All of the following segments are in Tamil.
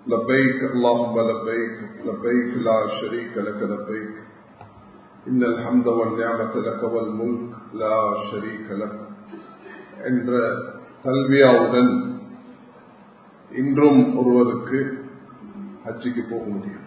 لبيك اللهم لبيك لبيك لا شريك لك لبيك إن الحمد والنعمة لك والملك لا شريك لك என்ற கல்வியாவுடன் இன்றும் ஒருவருக்கு ஹஜ்ஜுக்கு போக முடியும்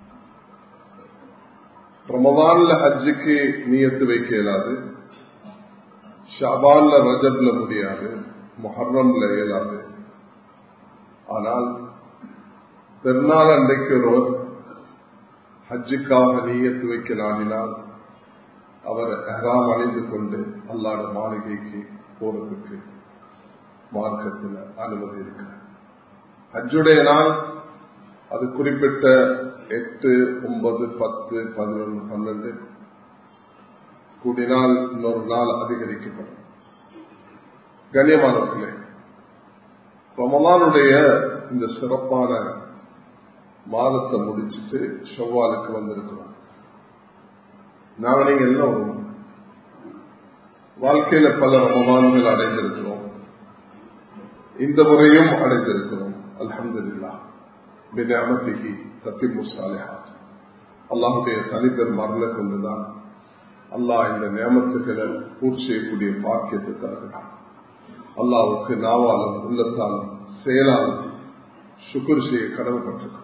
ரமதான்ல ஹஜ்ஜுக்கு நியத்து வைக்க இயலாது ஷாபான்ல ரஜப்ல முடியாது மொஹர்ரம்ல இயலாது ஆனால் பெருநாள் அன்றைக்கு ஒருவர் ஹஜ்ஜுக்காக நீயத்து வைக்க நாடினால் அவர் எஹராம் அணிந்து கொண்டு அல்லாட மாளிகைக்கு போறதுக்கு மார்க்கத்தில் அனுமதி இருக்கு ஹஜ்ஜுடைய நாள் அது குறிப்பிட்ட எட்டு ஒன்பது பத்து பதினொன்று பன்னெண்டு கூடினால் இன்னொரு நாள் அதிகரிக்கப்படும் கண்ணியமானவர்களே ரமலானுடைய இந்த சிறப்பான மாதத்தை முடிச்சுட்டு செவ்வாலுக்கு வந்திருக்கிறோம் நாங்க நீங்க எல்லாம் வாழ்க்கையில பல ரமமான்கள் அடைந்திருக்கிறோம் இந்த முறையும் அடைந்திருக்கிறோம் அலமதுல்லா பினமதிகி தத்திமு சாலிஹாத் அல்லாஹுடைய தனிப்பெரும் மரண கொண்டுதான் அல்லாஹ் இந்த நியமத்துக்களை பூர்த்தி செய்யக்கூடிய பாக்கியத்தை தருகிறான் அல்லாவுக்கு நாவாலும் உள்ளத்தாலும் செயலாலும் சுக்குர் செய்ய கடமைப்பட்டிருக்கிறான்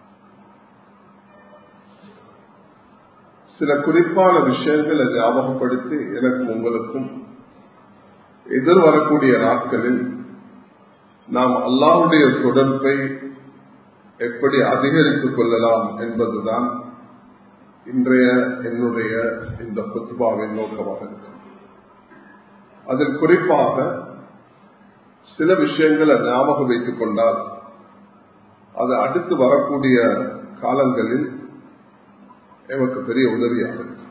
சில குறிப்பான விஷயங்களை ஞாபகப்படுத்தி எனக்கும் உங்களுக்கும் எதிர்வரக்கூடிய நாட்களில் நாம் அல்லாவுடைய தொடர்பை எப்படி அதிகரித்துக் கொள்ளலாம் என்பதுதான் இன்றைய என்னுடைய இந்த புத்துபாவின் நோக்கமாக இருக்கும் அதில் குறிப்பாக சில விஷயங்களை ஞாபகம் வைத்துக் கொண்டால் அது அடுத்து வரக்கூடிய காலங்களில் எமக்கு பெரிய உதவியாக இருக்கு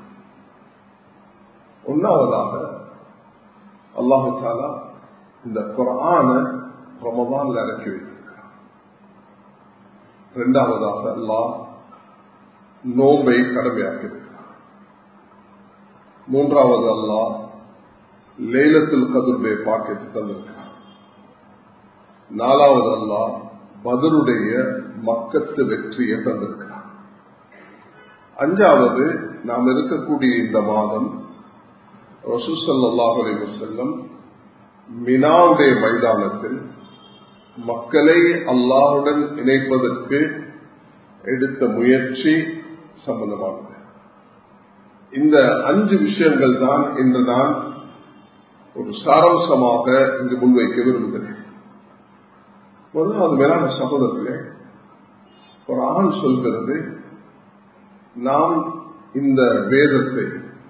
ஒன்னாவதாக அல்லாஹு சாலா இந்த குரான ரமதான்ல இறக்கி வைத்திருக்கிறார் இரண்டாவதாக அல்லாஹ் நோம்பை கடமையாக்கி இருக்கிறார் மூன்றாவது அல்லாஹ் லேலத்தில் கதிர்பை பாக்கியத்தை தந்திருக்கிறார் நாலாவது அல்லாஹ் பதிலுடைய மக்கத்து வெற்றியை தந்திருக்கிறார் அஞ்சாவது நாம் இருக்கக்கூடிய இந்த மாதம் ரசூசல்லாஹ் செல்லம் மினாவுடைய மைதானத்தில் மக்களை அல்லாஹுடன் இணைப்பதற்கு எடுத்த முயற்சி சம்பந்தமானது இந்த அஞ்சு விஷயங்கள் தான் இன்று நான் ஒரு சாராம்சமாக இங்கு முன்வைக்க விரும்புகிறேன் முதலாவது மேலான சகோதரர்களே ஒரு ஆண் சொல்கிறது நாம் இந்த வேதத்தை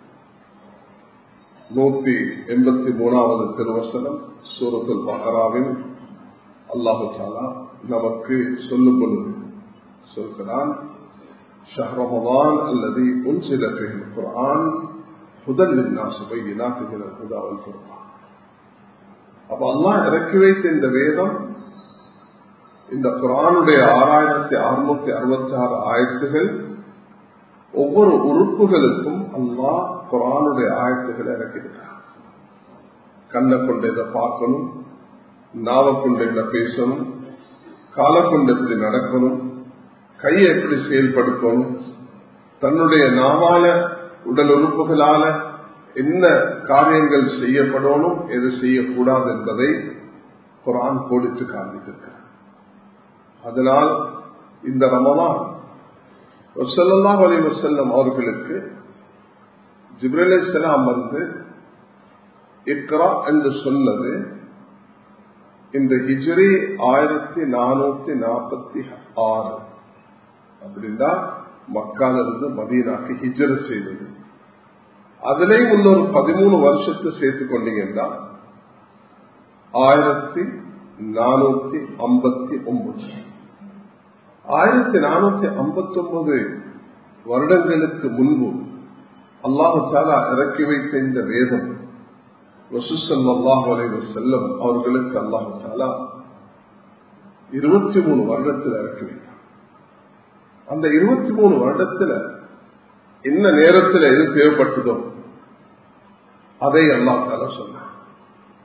நூத்தி எண்பத்தி மூணாவது திருவசனம் சூரத்துல் பஹராவின் அல்லாஹு சாலா நமக்கு சொல்லும் பொழுது சொல்கிறான் ஷஹ்ரமதான் அல்லது உன்சில குரான் முதல் சுபையினாக்குகிற புதாவல் சொல்றான் அப்ப அல்லாஹ் இறக்கி வைத்த இந்த வேதம் இந்த குரானுடைய ஆறாயிரத்தி அறுநூத்தி அறுபத்தி ஆறு ஆயிரத்துகள் ஒவ்வொரு உறுப்புகளுக்கும் அல்லா குரானுடைய ஆயத்துகளை இறக்கியிருக்கிறார் கண்ணை கொண்டு இதை பார்க்கணும் நாவை கொண்டு என்ன பேசணும் காலை கொண்டு எப்படி நடக்கணும் கையை எப்படி செயல்படுத்தணும் தன்னுடைய நாவால உடல் உறுப்புகளால என்ன காரியங்கள் செய்யப்படணும் எது செய்யக்கூடாது என்பதை குரான் கோடித்து காண்பித்திருக்கிறார் அதனால் இந்த ரமலான் வசல்லா அலி வசல்லம் அவர்களுக்கு ஜிப்ரலே செலாம் வந்து இக்ரா என்று சொன்னது இந்த ஹிஜ்ரி ஆயிரத்தி நானூத்தி நாற்பத்தி ஆறு அப்படின்னா மக்காலிருந்து மதீனாக்கு ஹிஜ்ர செய்தது அதுலேயும் இன்னொரு பதிமூணு வருஷத்தை சேர்த்து கொண்டீங்கன்னா ஆயிரத்தி நானூத்தி ஐம்பத்தி ஒன்பது ஆயிரத்தி நானூத்தி ஐம்பத்தி ஒன்பது வருடங்களுக்கு முன்பு அல்லாஹு சாலா இறக்கி வைத்த இந்த வேதம் வசுசல்லாஹ் செல்லம் அவர்களுக்கு அல்லாஹு சாலா இருபத்தி மூணு வருடத்தில் இறக்கி வைத்தார் அந்த இருபத்தி மூணு வருடத்துல என்ன நேரத்தில் எது தேவைப்பட்டதோ அதை அல்லா தால சொன்னார்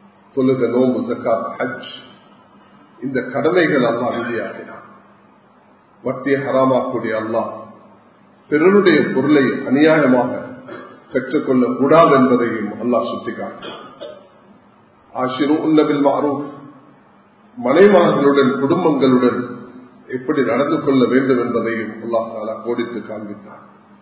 தொழுக நோம்பு ஜக்காத் ஹஜ் இந்த கடமைகள் அல்லா விதியாக்கினார் வட்டியை ஹராமாக்கூடிய அல்லாஹ் பிறருடைய பொருளை அநியாயமாக பெற்றுக்கொள்ள கூடாது என்பதையும் அல்லாஹ் சுட்டிக்காட்டார் ஆசிரு உன்னபில் மாறும் மனைமார்களுடன் குடும்பங்களுடன் எப்படி நடந்து கொள்ள வேண்டும் என்பதையும் அல்லாஹ் தாலா கோடித்து காண்பித்தார்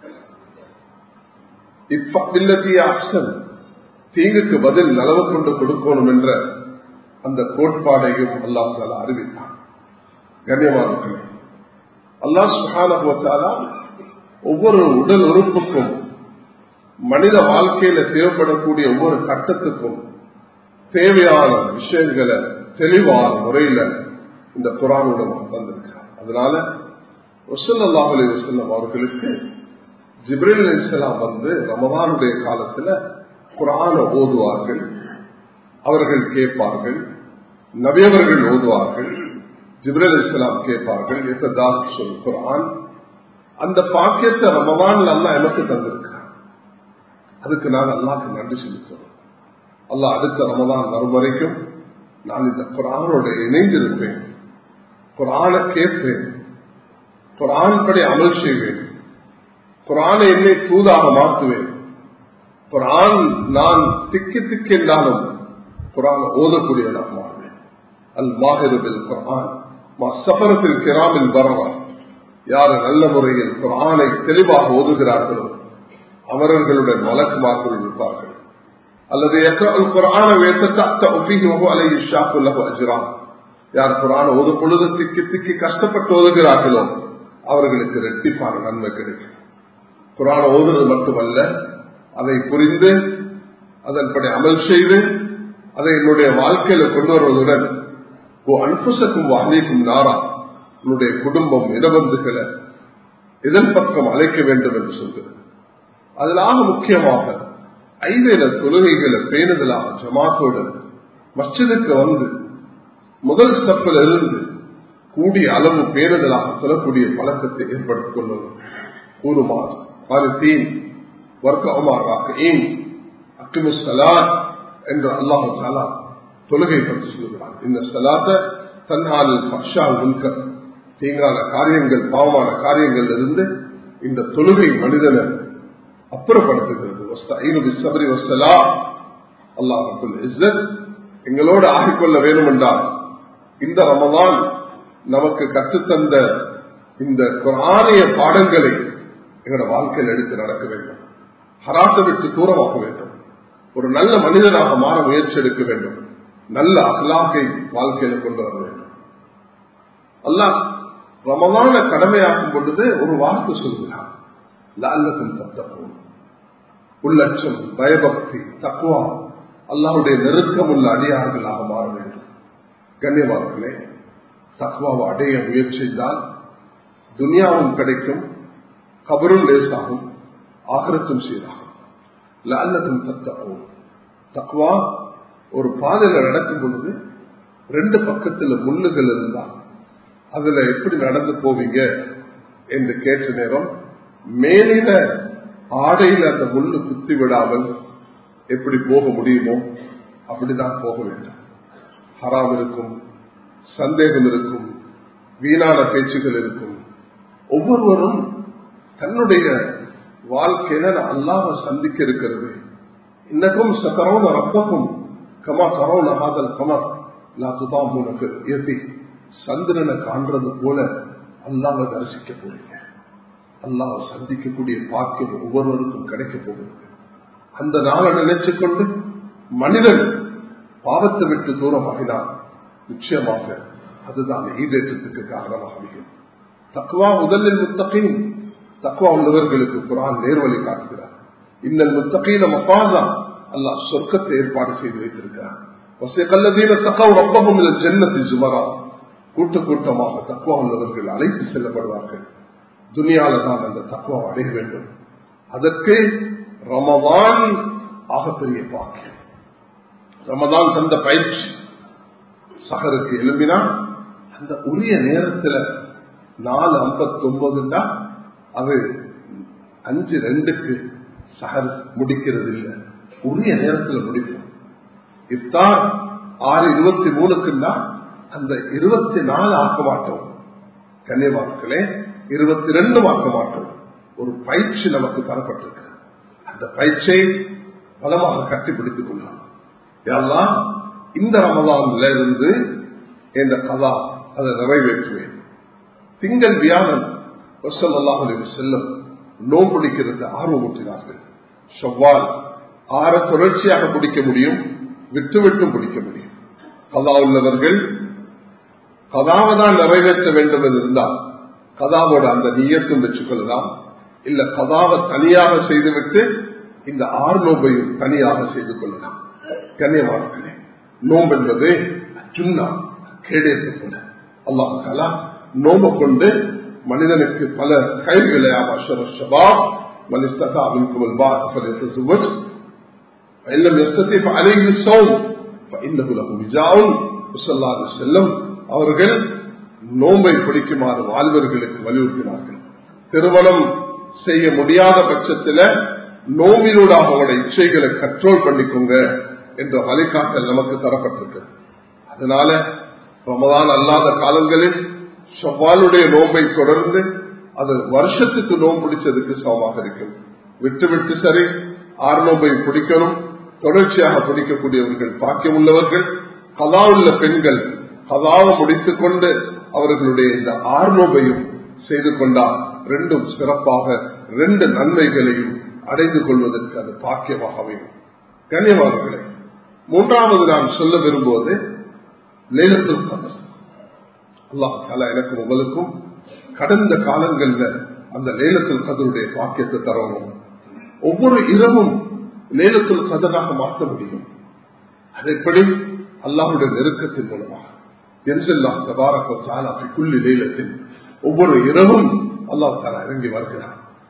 இப்பத்தில்லத்திய அப்சன் தீங்குக்கு பதில் நலவு கொண்டு கொடுக்கணும் என்ற அந்த கோட்பாடையும் அல்லாஹ் தாலா அறிவித்தார் கண்ணியமானவர்களே அல்லாஹ் சுகானா ஒவ்வொரு உடல் உறுப்புக்கும் மனித வாழ்க்கையில தேவைப்படக்கூடிய ஒவ்வொரு கட்டத்துக்கும் தேவையான விஷயங்களை தெளிவான முறையில இந்த குரானோட தந்திருக்கிறார் அதனால வசல்லாஹ் அலி வசல்லம் அவர்களுக்கு ஜிப்ரேல் அலி இஸ்லாம் வந்து ரமதானுடைய காலத்துல குரான ஓதுவார்கள் அவர்கள் கேட்பார்கள் நபியவர்கள் ஓதுவார்கள் ஜிப்ரேல் இஸ்லாம் கேட்பார்கள் எத்ததாஸ் சொல் குரான் அந்த பாக்கியத்தை ரமவான் அல்லா எனக்கு தந்திருக்கிறார் அதுக்கு நான் அல்லாக்கு நன்றி செலுத்துறோம் அல்லா அடுத்த ரமதான் வரும் வரைக்கும் நான் இந்த குரானோட இணைந்திருப்பேன் குரான கேட்பேன் குரான் படி அமல் செய்வேன் குரானை என்னை தூதாக மாற்றுவேன் குரான் நான் திக்கி திக்கென்றாலும் குரான் ஓதக்கூடியதாக மாறுவேன் அல் மாஹிருபில் குரான் சபரத்தில் கிராமில் வரவா யார் நல்ல முறையில் குரானை தெளிவாக ஓதுகிறார்களோ அவர்களுடன் வழக்குமார்கள் இருப்பார்கள் அல்லது குரான அஜிரான் யார் குரான ஓது பொழுது திக்கி திக்கி கஷ்டப்பட்டு ஓதுகிறார்களோ அவர்களுக்கு ரெட்டிப்பான நன்மை கிடைக்கும் குரான ஓதுவது மட்டுமல்ல அதை புரிந்து அதன்படி அமல் செய்து அதை என்னுடைய வாழ்க்கையில கொண்டு வருவதுடன் அன்புசக்கும் வாணிக்கும் நாரா உன்னுடைய குடும்பம் இடபந்துகளை இதன் பக்கம் அழைக்க வேண்டும் என்று சொல்கிறது அதிலாக முக்கியமாக ஐவேல தொழுகைகளை பேணுதலாக ஜமாத்தோடு மஸ்ஜிதுக்கு வந்து முதல் ஸ்டெப்பில் இருந்து கூடிய அளவு பேணுதலாக சொல்லக்கூடிய பழக்கத்தை ஏற்படுத்திக் கொள்வது கூறுமாறு பாலித்தீன் வர்க்கமாராக ஏன் அக்கிமு சலாத் என்று அல்லாஹு சலா தொழுகை பற்றி சொல்கிறார் இந்த சலாத்த தன்னாலில் பஷா முன்க தீங்கான காரியங்கள் பாவமான காரியங்கள் இருந்து இந்த தொழுகை மனிதனை அப்புறப்படுத்துகிறது எங்களோடு ஆகிக்கொள்ள வேண்டும் என்றால் இந்த ரமதான் நமக்கு கற்றுத்தந்த இந்த குரானிய பாடங்களை எங்களோட வாழ்க்கையில் எடுத்து நடக்க வேண்டும் ஹராத்தை விட்டு தூரமாக்க வேண்டும் ஒரு நல்ல மனிதனாக மாற முயற்சி எடுக்க வேண்டும் நல்ல அகலாக்கை வாழ்க்கையில கொண்டு வர வேண்டும் அல்லாஹ் ரமதான கடமையாக்கும் பொழுது ஒரு வார்த்தை சொல்கிறார் லால்லகம் தத்தப்போம் உள்ளட்சம் பயபக்தி தக்குவா அல்லாவுடைய நெருக்கம் உள்ள அடியார்களாக மாற வேண்டும் கண்ணியமார்களே தக்குவாவை அடைய முயற்சித்தால் துனியாவும் கிடைக்கும் கபரும் லேசாகும் ஆகரத்தும் சீராகும் லால்லகம் தத்தப்போம் தக்குவா ஒரு பாதையில நடக்கும் பொழுது ரெண்டு பக்கத்துல முள்ளுகள் இருந்தால் அதுல எப்படி நடந்து போவீங்க என்று கேட்ட நேரம் மேலின ஆடையில அந்த முள்ளு குத்தி விடாமல் எப்படி போக முடியுமோ அப்படிதான் போக வேண்டும் ஹராம் இருக்கும் சந்தேகம் இருக்கும் வீணான பேச்சுகள் இருக்கும் ஒவ்வொருவரும் தன்னுடைய வாழ்க்கையில அல்லாம சந்திக்க இருக்கிறது இன்னக்கும் சக்கரவும் ரப்பக்கும் கமா கரோன ஹாதல் கமர் லா துதாமுனக்கு எத்தி சந்திரனை காண்றது போல அல்லாம தரிசிக்க போறீங்க அல்லாஹ் சந்திக்கக்கூடிய பாக்கியம் ஒவ்வொருவருக்கும் கிடைக்க போகிறது அந்த நாளை நினைச்சு கொண்டு மனிதன் பாவத்தை விட்டு தூரமாகினான் நிச்சயமாக அதுதான் ஈடேற்றத்துக்கு காரணமாக அமையும் தக்குவா முதலில் முத்தகையும் தக்குவா உள்ளவர்களுக்கு குரான் நேர்வழி காட்டுகிறார் இந்த முத்தகையில மப்பாசா அல்லாஹ் சொர்க்கத்தை ஏற்பாடு செய்து வைத்திருக்கிறார் கூட்ட கூட்டமாக தக்குவா உள்ளவர்கள் அழைத்து செல்லப்படுவார்கள் துனியால தான் அந்த தத்துவம் அடைய வேண்டும் அதற்கு ரமதான் ஆகப்பெரிய பாக்கியம் ரமதான் தந்த பயிற்சி சகருக்கு எழும்பினா அந்த உரிய நேரத்தில் நாலு ஐம்பத்தி ஒன்பதுண்டா அது அஞ்சு ரெண்டுக்கு சகர் முடிக்கிறது இல்லை உரிய நேரத்தில் முடிப்போம் இஃப்தார் ஆறு இருபத்தி மூணுக்குன்னா அந்த இருபத்தி நாலு ஆக்க மாட்டோம் கன்னியமாக்களே இருபத்தி ரெண்டு மார்க்க மாட்டோம் ஒரு பயிற்சி நமக்கு தரப்பட்டிருக்கு அந்த பயிற்சியை பலமாக கட்டிப்பிடித்துக் கொள்ளலாம் எல்லாம் இந்த ரமலான்ல இருந்து என்ற கதா அதை நிறைவேற்றுவேன் திங்கள் வியாழன் செல்லும் நோம்பிடிக்கிறது ஆர்வமூட்டினார்கள் செவ்வால் ஆற தொடர்ச்சியாக பிடிக்க முடியும் விட்டு விட்டும் பிடிக்க முடியும் கதா உள்ளவர்கள் கதாவை தான் நிறைவேற்ற வேண்டும் என்று இருந்தால் கதாவோட அந்த நீயத்தும் வச்சுக் கொள்ளலாம் இல்ல கதாவை தனியாக செய்துவிட்டு இந்த ஆறு நோம்பையும் தனியாக செய்து கொள்ளலாம் கண்ணியமானே நோம்பு என்பது சுண்ணா கேடேற்ற போல அல்லாஹாலா நோம்ப கொண்டு மனிதனுக்கு பல கைகளை செல்லும் அவர்கள் நோம்பை பிடிக்குமாறு வாழ்வர்களுக்கு வலியுறுத்தினார்கள் திருமணம் செய்ய முடியாத பட்சத்தில் நோம்பினூடாக அவங்களுடைய இச்சைகளை கண்ட்ரோல் பண்ணிக்கோங்க என்ற வழிகாட்டல் நமக்கு தரப்பட்டிருக்கு அதனால ரமதான் அல்லாத காலங்களில் செவ்வாலுடைய நோம்பை தொடர்ந்து அது வருஷத்துக்கு நோம்பு பிடிச்சதுக்கு சமமாக இருக்கும் விட்டு விட்டு சரி ஆறு நோம்பை பிடிக்கணும் தொடர்ச்சியாக பிடிக்கக்கூடியவர்கள் பாக்கியம் உள்ளவர்கள் கதா உள்ள பெண்கள் கதாவை முடித்துக் கொண்டு அவர்களுடைய இந்த ஆறு நோம்பையும் செய்து கொண்டால் ரெண்டும் சிறப்பாக ரெண்டு நன்மைகளையும் அடைந்து கொள்வதற்கு அது பாக்கியமாக அமையும் கண்ணியமானவர்களே மூன்றாவது நான் சொல்ல விரும்புவது லேலத்தில் கதர் அல்லாஹால எனக்கும் உங்களுக்கும் கடந்த காலங்கள்ல அந்த லேலத்தில் கதருடைய பாக்கியத்தை தரணும் ஒவ்வொரு இரவும் லேலத்தில் கதராக மாற்ற முடியும் அது எப்படி அல்லாஹுடைய நெருக்கத்தின் மூலமாக என்செல்லாம் தபாரக்குள்ளி லேலத்தில் ஒவ்வொரு இரவும் அல்லாஹ் தாலா இறங்கி வருகிறார்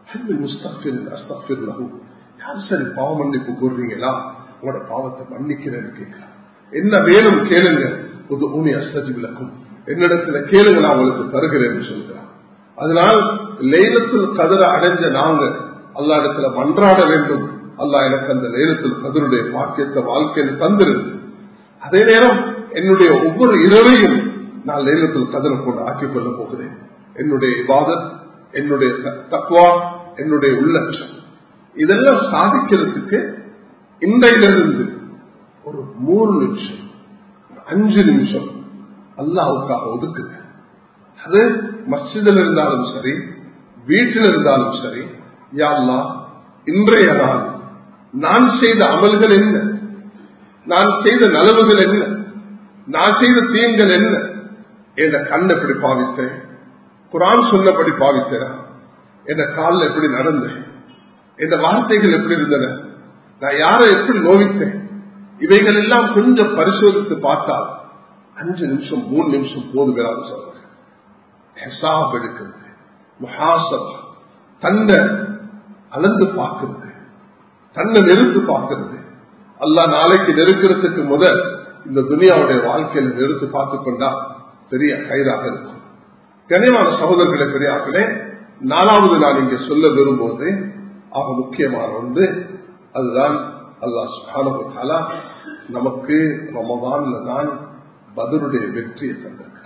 யார் சரி பாவ மன்னிப்பு கூறுறீங்களா உங்களோட பாவத்தை மன்னிக்கிறேன்னு கேட்கிறார் என்ன வேணும் கேளுங்க புது ஊனி அஸ்தஜி விளக்கும் என்னிடத்துல கேளுங்க நான் உங்களுக்கு தருகிறேன்னு சொல்கிறார் அதனால் லைலத்தில் கதிர அடைஞ்ச நாங்க அல்லா இடத்துல மன்றாட வேண்டும் அல்லா எனக்கு அந்த லைலத்தில் கதிருடைய பாக்கியத்தை வாழ்க்கையில் தந்திருக்கு அதே நேரம் என்னுடைய ஒவ்வொரு இரவையும் நான் லைலத்தில் கதிரை கொண்டு ஆக்கிக் கொள்ளப் போகிறேன் என்னுடைய இபாதத் என்னுடைய தக்குவா என்னுடைய உள்ளட்சம் இதெல்லாம் சாதிக்கிறதுக்கு இன்றையிலிருந்து ஒரு மூணு நிமிஷம் அஞ்சு நிமிஷம் அல்லாவுக்காக ஒதுக்குங்க அது மஸ்ஜிதில் இருந்தாலும் சரி வீட்டில் இருந்தாலும் சரி யாழ்லா இன்றைய நாள் நான் செய்த அமல்கள் என்ன நான் செய்த நலவுகள் என்ன நான் செய்த தீங்கள் என்ன என் கண் எப்படி பாவித்தேன் குரான் சொன்னபடி பாவித்தேன் என் காலில் எப்படி நடந்தேன் என் வார்த்தைகள் எப்படி இருந்தன நான் யாரை எப்படி நோவித்தேன் இவைகள் எல்லாம் கொஞ்சம் பரிசோதித்து பார்த்தால் அஞ்சு நிமிஷம் மூணு நிமிஷம் போதுகிறான்னு சொல்றேன் ஹெசாப் எடுக்கிறது மகாசபா தன்னை அளந்து பார்க்கிறது தன்னை நெருத்து பார்க்கிறது அல்லா நாளைக்கு நெருக்கிறதுக்கு முதல் இந்த துனியாவுடைய வாழ்க்கையில நிறுத்து பார்த்து கொண்டா பெரிய கயிறாக இருக்கும் கனிவான சகோதரர்களை பெரியார்களே நாலாவது நான் இங்கே சொல்ல விரும்புவது ஆக முக்கியமான ஒன்று அதுதான் அல்லா சுகானா நமக்கு ரமதான்ல தான் பதிலுடைய வெற்றியை தந்திருக்கிறார்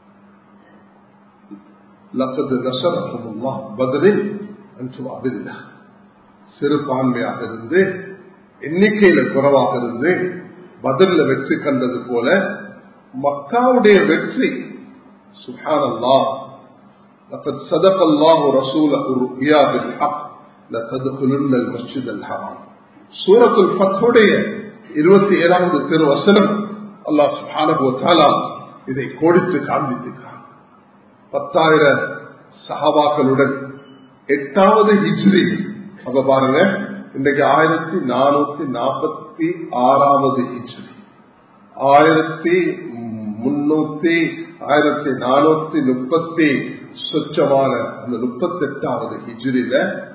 பதிலில் அதில்லா சிறுபான்மையாக இருந்து எண்ணிக்கையில குறைவாக இருந்து பதில வெற்றி கண்டது போல மக்காவுடைய வெற்றி சுகானல்லா لقد صدق الله رسوله الرؤيا بالحق لتدخلن المسجد الحرام سورة الفتح இருபத்தி ஏழாவது திருவசனம் அல்லாஹ் சுபானா இதை கோடித்து காண்பித்திருக்கிறார் பத்தாயிர சஹாபாக்களுடன் எட்டாவது ஹிஜ்ரி அப்ப பாருங்க இன்றைக்கு ஆயிரத்தி நானூத்தி நாற்பத்தி ஆறாவது ஹிஜ்ரி ஆயிரத்தி முன்னூத்தி ஆயிரத்தி நானூத்தி முப்பத்தி சொச்சமான அந்த முப்பத்தி எட்டாவது ஹிஜ்ரில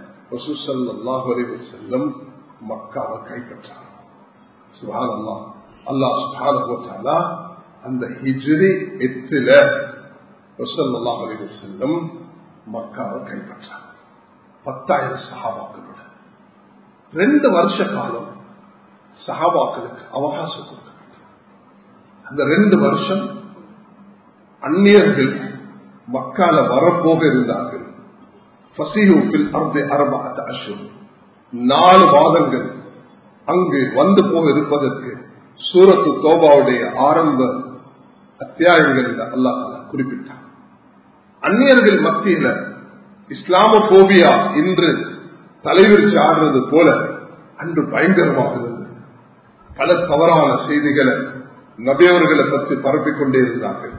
செல்லம் மக்காவை கைப்பற்றார் சுபான் அல்லா அல்லாஹ் சுபான போட்டாலா அந்த ஹிஜ்ரி எட்டுல ரசல்லாஹ் அலி செல்லம் மக்காவை கைப்பற்றார் பத்தாயிரம் சகாபாக்களோட ரெண்டு வருஷ காலம் சகாபாக்களுக்கு அவகாசம் கொடுக்கப்பட்டது அந்த ரெண்டு வருஷம் அந்நியர்கள் மக்கால வரப்போக இருந்தார்கள் ஃபசீஹுஃபில் அர்தி அர்பஅத் அஷ்ஹுர் நாலு மாதங்கள் அங்கு வந்து போக இருப்பதற்கு சூரத்து தோபாவுடைய ஆரம்ப அத்தியாயங்கள் அல்லாஹ் குறிப்பிட்டார் அந்நியர்கள் மத்தியில இஸ்லாமோபியா இன்று தலைவிரிச்சு ஆடுறது போல அன்று பயங்கரமாக இருந்தது பல தவறான செய்திகளை நபியவர்களை பற்றி பரப்பிக் கொண்டே இருந்தார்கள்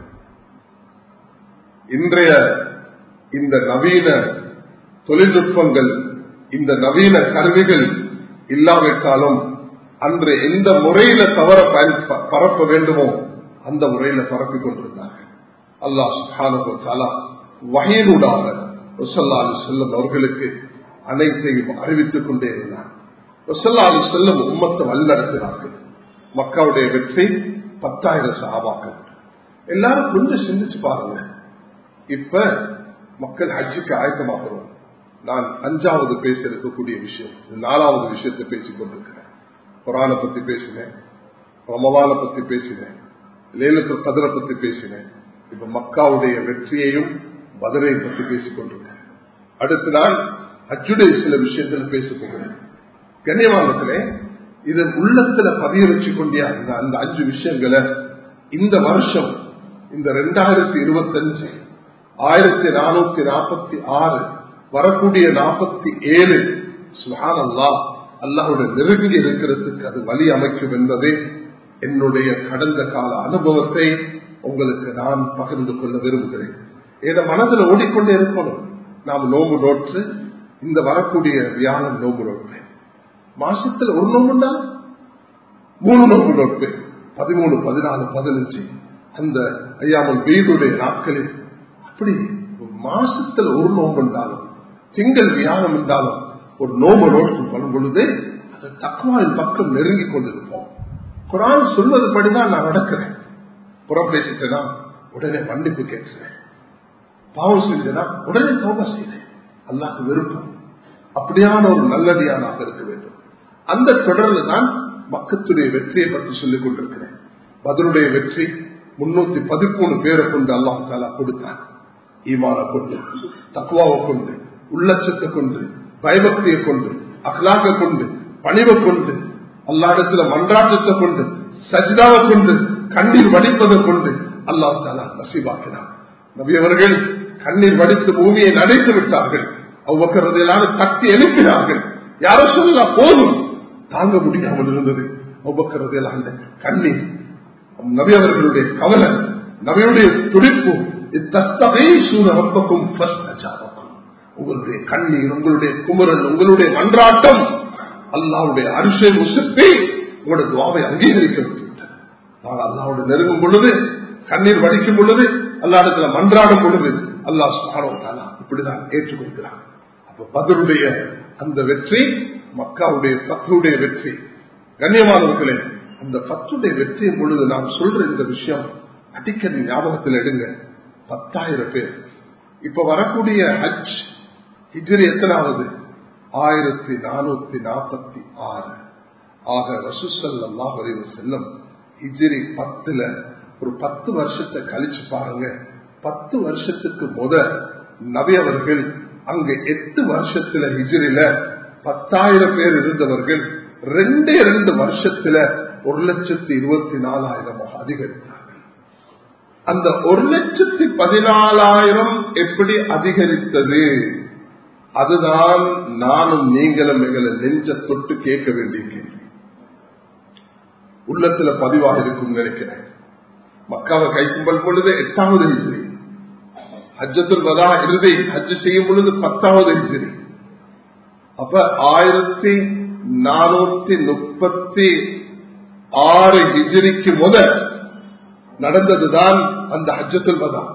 இன்றைய இந்த நவீன தொழில்நுட்பங்கள் இந்த நவீன கருவிகள் இல்லாவிட்டாலும் அன்று எந்த முறையில தவற பரப்ப வேண்டுமோ அந்த முறையில பரப்பிக் கொண்டிருந்தார்கள் அல்லாஹ் சுஹானா வகையினூடாக செல்லும் அவர்களுக்கு அனைத்தையும் அறிவித்துக் கொண்டே இருந்தார் ரசல்லாலு செல்லும் உம்மத்தை வழிநடத்தினார்கள் மக்காவுடைய வெற்றி பத்தாயிரம் சகாபாக்கள் எல்லாரும் கொஞ்சம் சிந்திச்சு பாருங்க இப்ப மக்கள் ஹஜ்ஜுக்கு ஆயத்தமாகிறோம் நான் அஞ்சாவது பேச இருக்கக்கூடிய விஷயம் நாலாவது விஷயத்தை பேசிக் கொண்டிருக்கிறேன் குரானை பத்தி பேசினேன் ரமவான பத்தி பேசினேன் லேலத்து கதிரை பத்தி பேசினேன் இப்ப மக்காவுடைய வெற்றியையும் பதிலையும் பத்தி பேசிக் கொண்டிருக்கேன் அடுத்து நான் அச்சுடைய சில விஷயத்துல பேச போகிறேன் கண்ணியமானத்திலே இது உள்ளத்துல பதிய வச்சு கொண்டே அந்த அஞ்சு விஷயங்களை இந்த வருஷம் இந்த ரெண்டாயிரத்தி இருபத்தி அஞ்சு ஆயிரத்தி நானூத்தி நாற்பத்தி ஆறு வரக்கூடிய நாற்பத்தி ஏழு சுஹான் அல்லா அல்லாஹோட நெருங்கி இருக்கிறதுக்கு அது வழி அமைக்கும் என்பதே என்னுடைய கடந்த கால அனுபவத்தை உங்களுக்கு நான் பகிர்ந்து கொள்ள விரும்புகிறேன் ஏத மனதில் ஓடிக்கொண்டே இருக்கணும் நாம் நோம்பு நோற்று இந்த வரக்கூடிய வியாழன் நோம்பு நோட்பேன் மாசத்துல ஒரு நோம்புண்டா மூணு நோம்பு நோட்பேன் பதிமூணு பதினாலு பதினஞ்சு அந்த ஐயாமல் வீடுடைய நாட்களில் அப்படி மாசத்துல ஒரு நோம்பு இருந்தாலும் திங்கள் வியாழம் இருந்தாலும் ஒரு நோம்பு நோட்டு பண்ணும் பொழுது அது தக்குவாவின் பக்கம் நெருங்கி கொண்டிருப்போம் குரான் சொல்வது படிதான் நான் நடக்கிறேன் புறம் பேசிட்டேனா உடனே மன்னிப்பு கேட்கிறேன் பாவம் செஞ்சனா உடனே தோக செய்தேன் அல்லாக்கு விருப்பம் அப்படியான ஒரு நல்லடியானாக இருக்க வேண்டும் அந்த தொடர்ல தான் மக்கத்துடைய வெற்றியை பற்றி சொல்லிக் கொண்டிருக்கிறேன் பதிலுடைய வெற்றி முன்னூத்தி பதிமூணு பேரை கொண்டு அல்லாஹ் தாலா கொடுத்தார் ஈமான கொண்டு தக்குவாவை கொண்டு உள்ளச்சத்தை கொண்டு பயபக்தியை கொண்டு அகலாக கொண்டு பணிவை கொண்டு அல்லாடத்துல மன்றாட்டத்தை கொண்டு சஜிதாவை கொண்டு கண்ணீர் வடிப்பதை கொண்டு அல்லாஹ் தாலா நசீபாக்கினார் நபியவர்கள் கண்ணீர் வடித்து பூமியை நடைத்து விட்டார்கள் அவ்வக்கிறதையெல்லாம் தட்டி எழுப்பினார்கள் யாரோ சொல்லலாம் போதும் தாங்க முடியாமல் இருந்தது அவ்வக்கிறதையெல்லாம் கண்ணீர் நபி அவர்களுடைய கவலை நபியுடைய துடிப்பு உங்களுடைய கண்ணீர் உங்களுடைய குமரல் உங்களுடைய மன்றாட்டம் அல்லாவுடைய அரிசை முசிப்பை உங்களுடைய துவாவை அங்கீகரிக்க விட்டுவிட்டது நான் அல்லாவுடைய நெருங்கும் பொழுது கண்ணீர் வடிக்கும் பொழுது அல்லாடத்துல மன்றாடும் பொழுது அல்லா சுகாரா இப்படிதான் ஏற்றுக்கொள்கிறான் அப்ப பதிலுடைய அந்த வெற்றி மக்காவுடைய பத்துடைய வெற்றி கண்ணியமானவர்களே அந்த பத்துடைய வெற்றியின் பொழுது நாம் சொல்ற இந்த விஷயம் அடிக்கடி ஞாபகத்தில் எடுங்க பத்தாயிரம் பேர் இப்ப வரக்கூடிய ஹஜ் ஹிஜ்ரி எத்தனாவது ஆயிரத்தி நானூத்தி நாற்பத்தி ஆறு ஆக ரசூசல்லா வரைவு செல்லம் ஹிஜ்ரி பத்துல ஒரு பத்து வருஷத்தை கழிச்சு பாருங்க பத்து வருஷத்துக்கு முத நபி அவர்கள் அங்க எட்டு வருஷத்துல ஹிஜ்ரில பத்தாயிரம் பேர் இருந்தவர்கள் ரெண்டே ரெண்டு வருஷத்துல ஒரு லட்சத்தி இருபத்தி நாலாயிரமாக அதிகரித்தார்கள் அந்த ஒரு லட்சத்தி பதினாலாயிரம் எப்படி அதிகரித்தது அதுதான் நானும் நீங்களும் எங்களை நெஞ்ச தொட்டு கேட்க வேண்டிய கேள்வி உள்ளத்துல பதிவாக இருக்கும் நினைக்கிறேன் மக்காவை கை கும்பல் பொழுது எட்டாவது ஹிஜ்ரி ஹஜ்ஜத்துல் வதா இறுதி ஹஜ் செய்யும் பொழுது பத்தாவது ஹிஜ்ரி அப்ப ஆயிரத்தி நானூத்தி முப்பத்தி ஆறு ஹிஜிரிக்கு முதல் நடந்ததுதான் அந்த ஹஜ்ஜத்துல் வதா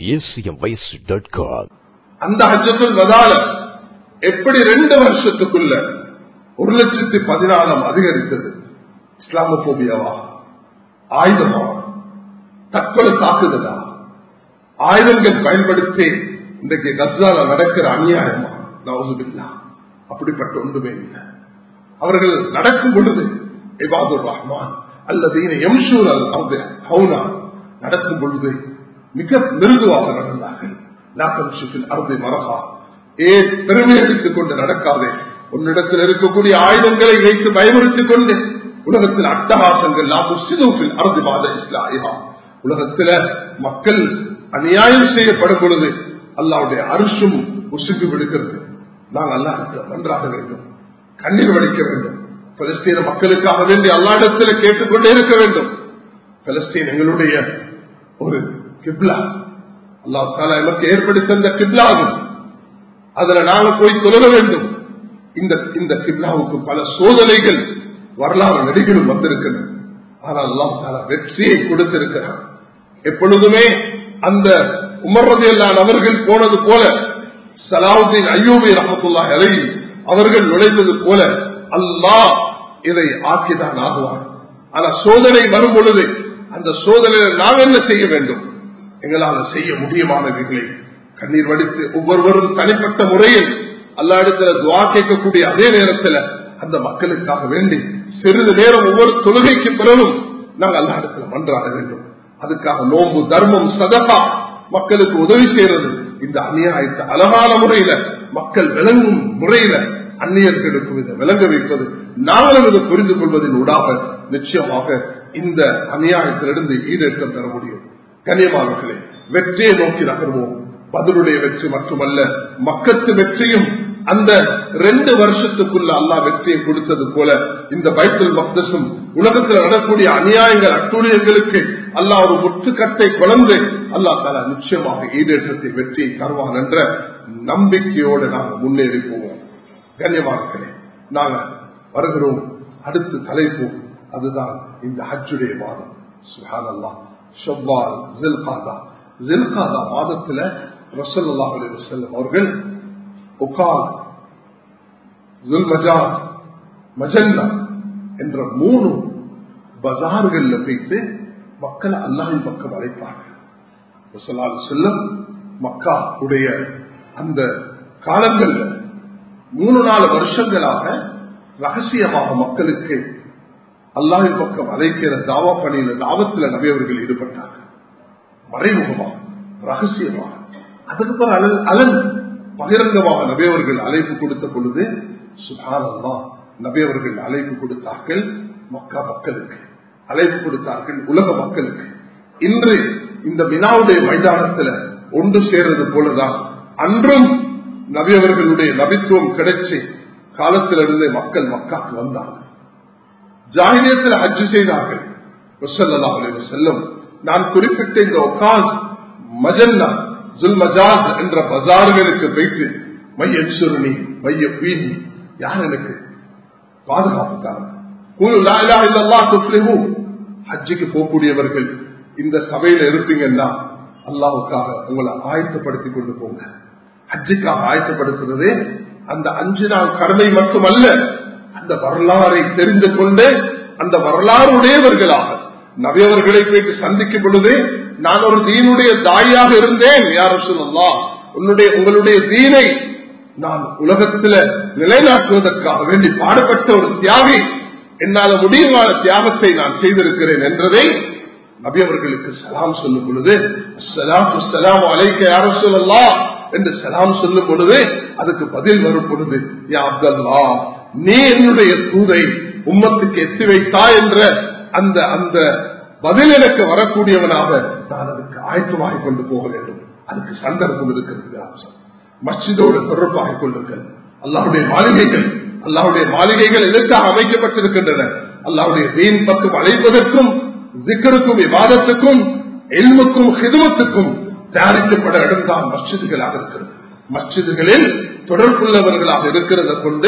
அந்த ஹஜ்ஜத்துல் வதால எப்படி ரெண்டு வருஷத்துக்குள்ள ஒரு லட்சத்தி பதினாலாம் அதிகரித்தது இஸ்லாமோபியாவா ஆயுதமா தற்கொலை தாக்குதலா ஆயுதங்கள் பயன்படுத்தி இன்றைக்கு கஸ்ஸால நடக்கிற அநியாயமா நவசுபில்லா அப்படிப்பட்ட ஒன்றுமே இல்லை அவர்கள் நடக்கும் பொழுது இபாதுர் ரஹ்மான் அல்லது எம்சூர் அல் ஹவுனா நடக்கும் பொழுது மிக மிருதுவாக நடந்தார்கள் நாக்கம்ஷிப்பில் அறுதி மரகா ஏ பெருமை அடித்துக் கொண்டு நடக்காதே உன்னிடத்தில் இருக்கக்கூடிய ஆயுதங்களை வைத்து பயமுறுத்திக் கொண்டு உலகத்தில் அட்டகாசங்கள் லாபுசிதூப்பில் அறுதி மாத இஸ்லாயிகா உலகத்தில மக்கள் அநியாயம் செய்யப்படும் பொழுது அல்லாவுடைய அரிசும் உசுக்கு விடுக்கிறது நாங்கள் அல்லாஹ் நன்றாக வேண்டும் கண்ணீர் வடிக்க வேண்டும் பலஸ்தீன மக்களுக்காக வேண்டி அல்லாடத்தில் கேட்டுக்கொண்டே இருக்க வேண்டும் பலஸ்தீன் எங்களுடைய ஒரு கிப்லா அல்லா தாலா எமக்கு ஏற்படுத்தி தந்த கிப்லா ஆகும் அதுல நாங்க போய் தொழ வேண்டும் இந்த இந்த கிப்லாவுக்கு பல சோதனைகள் வரலாறு நடிகளும் வந்திருக்கின்றன ஆனால் அல்லா தாலா வெற்றியை கொடுத்திருக்கிறார் எப்பொழுதுமே அந்த உமர்வதையெல்லாம் அவர்கள் போனது போல சலாவுதீன் ஐயோபி ரஹத்துல்லா அலை அவர்கள் நுழைந்தது போல அல்லாஹ் இதை ஆக்கிதான் ஆகுவார் ஆனா சோதனை வரும் பொழுது அந்த சோதனையில் நாம் என்ன செய்ய வேண்டும் எங்களால் செய்ய முடியுமானவர்களை கண்ணீர் வடித்து ஒவ்வொருவரும் தனிப்பட்ட முறையில் அல்லா இடத்துல துவா கேட்கக்கூடிய அதே நேரத்தில் அந்த மக்களுக்காக வேண்டி சிறிது நேரம் ஒவ்வொரு தொழுகைக்கு பிறகும் நாங்கள் அல்லா இடத்துல மன்றாட வேண்டும் அதுக்காக நோம்பு தர்மம் சதகா மக்களுக்கு உதவி செய்யறது இந்த அநியாயத்தை அழகான முறையில மக்கள் விளங்கும் முறையில அந்நியர்களுக்கு இதை விளங்க வைப்பது நாங்களும் இதை புரிந்து கொள்வதன் ஊடாக நிச்சயமாக இந்த அநியாயத்திலிருந்து ஈடேற்றம் பெற முடியும் கனியமானவர்களே வெற்றியை நோக்கி நகர்வோம் பதிலுடைய வெற்றி மட்டுமல்ல மக்கத்து வெற்றியும் அந்த ரெண்டு வருஷத்துக்குள்ள அல்லா வெற்றியை கொடுத்தது போல இந்த பைத்தல் மக்தசும் உலகத்தில் நடக்கூடிய அநியாயங்கள் அட்டூழியங்களுக்கு அல்லா ஒரு முற்றுக்கட்டை குழந்தை அல்லா தாலா நிச்சயமாக ஈடேற்றத்தை வெற்றியை தருவான் என்ற நம்பிக்கையோடு நாங்கள் முன்னேறி போவோம் கண்ணியமானே நாங்கள் வருகிறோம் அடுத்து தலைப்பு அதுதான் இந்த ஹஜ்ஜுடைய மாதம் சுஹான் அல்லா ஷவ்வால் ஜில்காதா ஜில்காதா மாதத்துல ரசல்லா அலி வசல்லம் அவர்கள் உகால் ஜுல்மஜா மஜன்னா என்ற மூணு பஜார்கள்ல போயிட்டு மக்களை அல்லாவின் பக்கம் அழைப்பார்கள் செல்லம் மக்கா உடைய அந்த காலங்கள்ல மூணு நாலு வருஷங்களாக ரகசியமாக மக்களுக்கு அல்லாவின் பக்கம் அழைக்கிற தாவா பணியில தாவத்தில் நபியவர்கள் ஈடுபட்டார்கள் மறைமுகமாக ரகசியமாக அதுக்கு பிறகு அலன் அலன் பகிரங்கமாக நபியவர்கள் அழைப்பு கொடுத்த பொழுது சுகானல்லா நபியவர்கள் அழைப்பு கொடுத்தார்கள் மக்கா மக்களுக்கு அழைப்பு கொடுத்தார்கள் உலக மக்களுக்கு இன்று இந்த வினாவுடைய மைதானத்துல ஒன்று சேர்றது போலதான் அன்றும் நபியவர்களுடைய நபித்துவம் கிடைச்சி காலத்திலிருந்தே மக்கள் மக்காக்கு வந்தார்கள் ஜாகிரியத்தில் ஹஜ்ஜு செய்தார்கள் செல்லும் நான் குறிப்பிட்ட இந்த ஒகாஸ் மஜன்னா ஜுல்மஜாஸ் என்ற பஜார்களுக்கு போயிட்டு மைய சுருணி மைய பீனி யார் எனக்கு பாதுகாப்பு ஹஜ்ஜுக்கு போகக்கூடியவர்கள் இந்த சபையில இருப்பீங்கன்னா அல்லாவுக்காக உங்களை ஆயத்தப்படுத்திக் கொண்டு போங்க ஹஜ்ஜுக்காக ஆயத்தப்படுத்துறது அந்த அஞ்சு நாள் கடமை மட்டுமல்ல அந்த வரலாறை தெரிந்து கொண்டு அந்த வரலாறு உடையவர்களாக நவியவர்களை போயிட்டு சந்திக்கும் பொழுது நான் ஒரு தீனுடைய தாயாக இருந்தேன் யார் சொல்லலாம் உன்னுடைய உங்களுடைய தீனை நான் உலகத்துல நிலைநாட்டுவதற்காக வேண்டி பாடுபட்ட ஒரு தியாகி என்னால முடியுமான தியாகத்தை நான் செய்திருக்கிறேன் என்றதை நபி அவர்களுக்கு சலாம் சொல்லும் பொழுது சலாம் அழைக்க யாரும் சொல்லலாம் என்று சலாம் சொல்லும் பொழுது அதுக்கு பதில் வரும் பொழுது யா அப்தல்லா நீ என்னுடைய தூதை உம்மத்துக்கு எத்தி வைத்தா என்ற அந்த அந்த பதில் எனக்கு வரக்கூடியவனாக நான் அதுக்கு ஆயத்தமாக கொண்டு போக வேண்டும் அதுக்கு சந்தர்ப்பம் இருக்கிறது மஸ்ஜிதோடு தொடர்பாக கொள்ளுங்கள் அல்லாவுடைய மாளிகைகள் அல்லாவுடைய மாளிகைகள் எதற்காக அமைக்கப்பட்டிருக்கின்றன அல்லாவுடைய வீண் பக்கம் அழைப்பதற்கும் திக்கருக்கும் விவாதத்துக்கும் எல்முக்கும் ஹிதுமத்துக்கும் தயாரிக்கப்பட இடம்தான் மஸ்ஜிதுகளாக இருக்கிறது மஸ்ஜிதுகளில் தொடர்புள்ளவர்களாக இருக்கிறத கொண்டு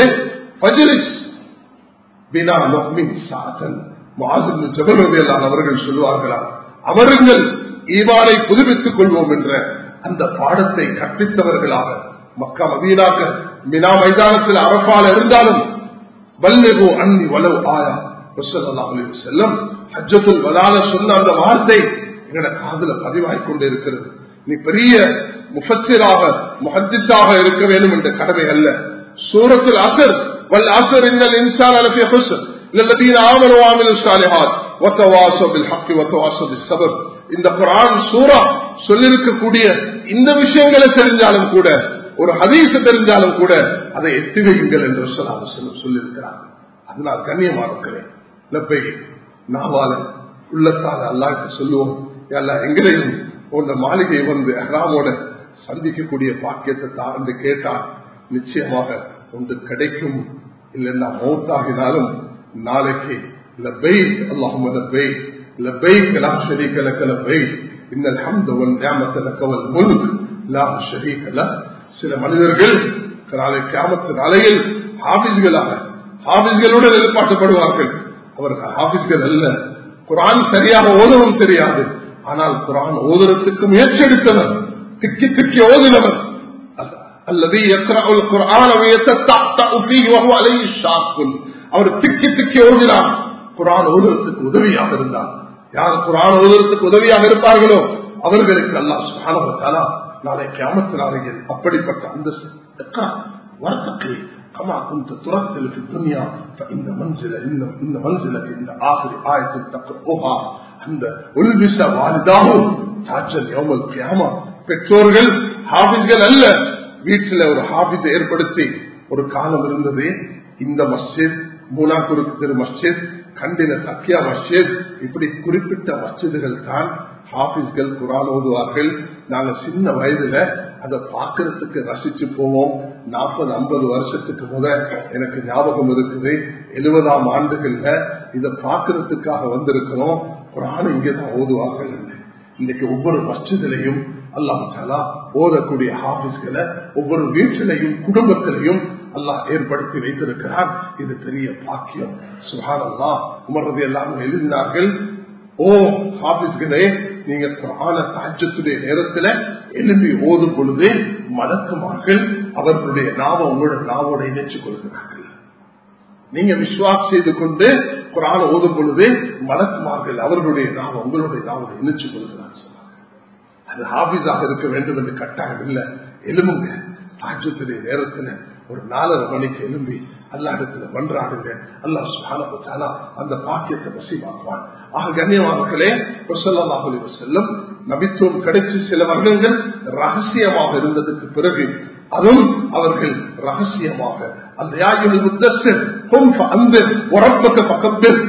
அவர்கள் சொல்லுவார்களா அவர்கள் ஈவானை புதுப்பித்துக் கொள்வோம் என்ற அந்த பாடத்தை கற்பித்தவர்களாக மக்கா மதீனாக்க மினா மைதானத்தில் அரப்பால இருந்தாலும் வல்லகோ அன்னி வலவு ஆயா செல்லம் ஹஜ்ஜத்துல் வலால சொன்ன அந்த வார்த்தை எங்கட காதல பதிவாய்க் கொண்டே இருக்கிறது நீ பெரிய முஃபத்திராக முஹத்திஸாக இருக்க வேண்டும் என்ற கடமை அல்ல சூரத்தில் அசர் வல் அசர் இன்னல் இன்சான் அலஃபி ஹுஸ்ன் للذين آمنوا وعملوا الصالحات وتواصوا بالحق وتواصوا بالصبر இந்த குரான் சூரா சொல்லிருக்கக்கூடிய இந்த விஷயங்களை தெரிஞ்சாலும் கூட ஒரு ஹதீச தெரிஞ்சாலும் கூட அதை எத்தி வையுங்கள் என்று சொல்லாத சொல்லியிருக்கிறார் அதனால் கண்ணியமா இருக்கிறேன் லப்பை நாவால உள்ளத்தால் அல்லாக்கு சொல்லுவோம் எல்லாம் எங்களையும் உங்க மாளிகை வந்து அஹ்ராமோட சந்திக்கக்கூடிய பாக்கியத்தை தாழ்ந்து கேட்டால் நிச்சயமாக ஒன்று கிடைக்கும் இல்லைன்னா மௌத்தாகினாலும் நாளைக்கு லப்பை அல்லாஹும் லப்பை லப்பை லா ஷரீக லக லப்பை இன்னல் ஹம்து வல் நிஅமத லக வல் முல்க் லா ஷரீக லக் சில மனிதர்கள் நாளை கியாமத்து நாளையில் ஹாபிஸ்களாக ஹாபிஸ்களுடன் எதிர்பார்க்கப்படுவார்கள் அவர்கள் ஹாபிஸ்கள் அல்ல குரான் சரியாக ஓதவும் தெரியாது ஆனால் குரான் ஓதுறதுக்கு முயற்சி எடுத்தவர் திக்கி திக்கி ஓதினவர் அல்லது அவர் திக்கி திக்கி ஓதினார் குரான் ஓதுறதுக்கு உதவியாக இருந்தார் யார் குரான் ஓதுறதுக்கு உதவியாக இருப்பார்களோ அவர்களுக்கு அல்லா சுகானவத்தாலா நாளை கியாமத்து நாளையில் அப்படிப்பட்ட அந்த வரத்துக்கு كما كنت ترتل في الدنيا فإن منزلة إن, إن منزلة إن آخر آية تقرأها عند ألبس والداه تاجل يوم القيامة பெற்றோர்கள் ஹாபிஸ்கள் அல்ல வீட்டில் ஒரு ஹாபிஸ் ஏற்படுத்தி ஒரு காலம் இருந்தது இந்த மஸ்ஜித் மூலாக்குருக்கு திரு மஸ்ஜித் கண்டின சக்கியா மஸ்ஜித் இப்படி குறிப்பிட்ட மஸ்ஜிதுகள் தான் ஹாபிஸ்கள் குரான் ஓதுவார்கள் நாங்க சின்ன வயதுல அதை பார்க்கறதுக்கு ரசிச்சு போவோம் நாற்பது ஐம்பது வருஷத்துக்கு முதல் எனக்கு ஞாபகம் இருக்குது எழுபதாம் ஆண்டுகள்ல இதை பார்க்கறதுக்காக வந்திருக்கிறோம் குரான் இங்கேதான் ஓதுவார்கள் இன்னைக்கு ஒவ்வொரு மஸ்ஜிதிலையும் அல்லாஹாலா ஓதக்கூடிய ஹாபிஸ்களை ஒவ்வொரு வீட்டிலையும் குடும்பத்திலையும் அல்லாஹ் ஏற்படுத்தி வைத்திருக்கிறார் இது பெரிய பாக்கியம் சுகான் அல்லா உமர்றது எல்லாரும் எழுதினார்கள் ஓ ஹாபிஸ்களே நீங்க குரான தாஜத்துடைய நேரத்துல எழுப்பி ஓதும் பொழுது மலக்குமார்கள் அவர்களுடைய நாவ உங்களோட நாவோட இணைச்சு கொள்கிறார்கள் நீங்க விஸ்வாஸ் செய்து கொண்டு குரான ஓதும் பொழுது மலக்குமார்கள் அவர்களுடைய நாவ உங்களுடைய நாவோட இணைச்சு கொள்கிறார் சொன்னாங்க அது ஹாபிஸாக இருக்க வேண்டும் என்று கட்டாயம் இல்லை எலும்புங்க தாஜத்துடைய நேரத்துல ஒரு நாலரை மணிக்கு எலும்பி அல்லாடத்துல மன்றாடுங்க அல்லா சுகானா அந்த பாக்கியத்தை நசீவாக்குவான் ஆக கண்ணியமானங்களே சொல்லி செல்லும் நபித்துவம் கிடைச்சி சில வருடங்கள் ரகசியமாக இருந்ததுக்கு பிறகு அதுவும் அவர்கள் ரகசியமாக அந்த யாகிகள் முத்தஸ்டர் அந்த உறப்பக்க பக்கத்தில்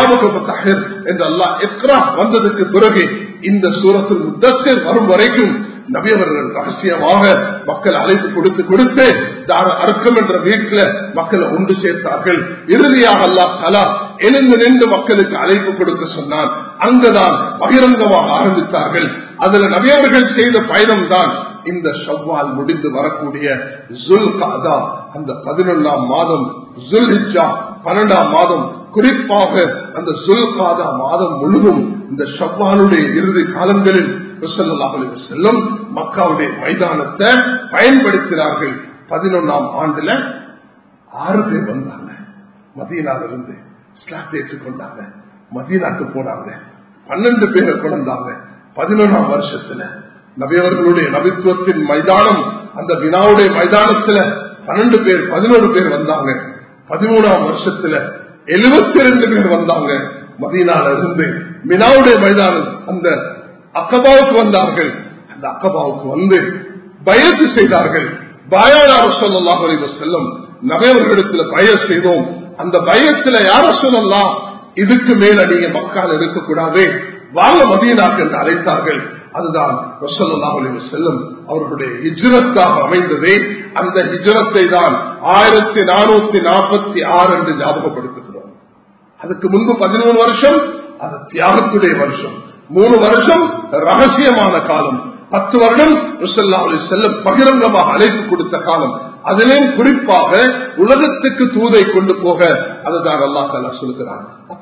என்று அல்லா எக்ரா வந்ததுக்கு பிறகு இந்த சூரத்தில் முத்தஸ்டர் வரும் வரைக்கும் நபியவர்கள் ரகசியமாக மக்கள் அழைப்பு கொடுத்து கொடுத்து தார அர்க்கம் என்ற வீட்டில் மக்களை ஒன்று சேர்த்தார்கள் இறுதியாக அல்லா தலா எழுந்து நின்று மக்களுக்கு அழைப்பு கொடுக்க சொன்னான் அங்குதான் பகிரங்கமாக ஆரம்பித்தார்கள் அதுல நபியவர்கள் செய்த பயணம் தான் இந்த ஷவ்வால் முடிந்து வரக்கூடிய ஜுல் காதா அந்த பதினொன்றாம் மாதம் ஜுல் ஹிஜா பன்னெண்டாம் மாதம் குறிப்பாக அந்த ஜுல் காதா மாதம் முழுதும் இந்த ஷவ்வாலுடைய இறுதி காலங்களில் செல்லும் மக்காவுடைய மைதானத்தை பயன்படுத்தினார்கள் பதினொன்னாம் ஆண்டுல ஆறு பேர் வந்தாங்க மதியனால இருந்து ஸ்லாட் ஏற்றுக்கொண்டாங்க மதியனாக்கு போனாங்க பன்னெண்டு பேரை கொண்டாங்க பதினொன்றாம் வருஷத்துல நபியவர்களுடைய நபித்துவத்தின் மைதானம் அந்த வினாவுடைய மைதானத்துல பன்னெண்டு பேர் பதினோரு பேர் வந்தாங்க பதிமூணாம் வருஷத்துல எழுபத்தி ரெண்டு பேர் வந்தாங்க மதியனால இருந்து மினாவுடைய மைதானம் அந்த அக்கபாவுக்கு வந்தார்கள் அந்த அக்கபாவுக்கு வந்து பயத்து செய்தார்கள் பாயாளர் சொல்லலாம் செல்லும் நபையவர்களிடத்துல பய செய்தோம் அந்த பயத்துல யார சொல்லலாம் இதுக்கு மேல நீங்க மக்கால் இருக்கக்கூடாது வாங்க மதியனாக்கு என்று அழைத்தார்கள் அதுதான் செல்லும் அவர்களுடைய ஹிஜ்ரத்தாக அமைந்ததே அந்த ஹிஜ்ரத்தை தான் ஆயிரத்தி நானூத்தி நாற்பத்தி ஆறு என்று ஞாபகப்படுத்துகிறோம் அதுக்கு முன்பு பதிமூணு வருஷம் அது தியாகத்துடைய வருஷம் மூணு வருஷம் ரகசியமான காலம் பத்து வருடம் செல்லம் பகிரங்கமாக அழைப்பு கொடுத்த காலம் அதிலேயும் குறிப்பாக உலகத்துக்கு தூதை கொண்டு போக அதுதான் அல்லா தாலா சொல்கிறான்